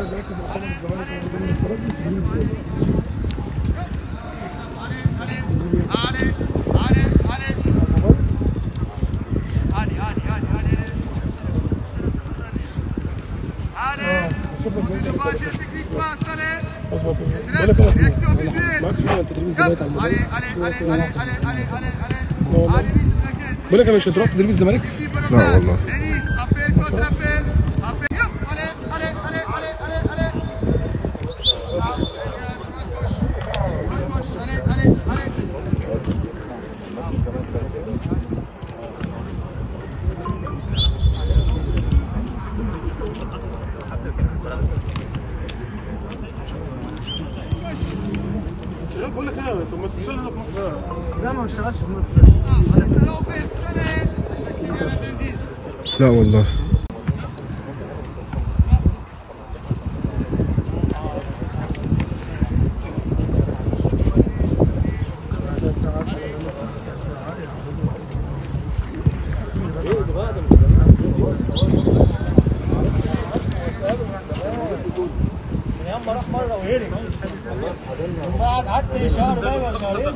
عايز اركز على الزمالك وأنا بتفرج. اه شوف الجول اظبط بقول لك انا معاك حاجه تدريب الزمالك على الموبايل بقول لك انا مش هتروح تدريب الزمالك لا والله بقول لك ايه طب ما تشتغل هنا في مصر لا ما بشتغلش في مصر لا والله ياما راح مره وهرب بعد قعدت شهر بقى ولا شهرين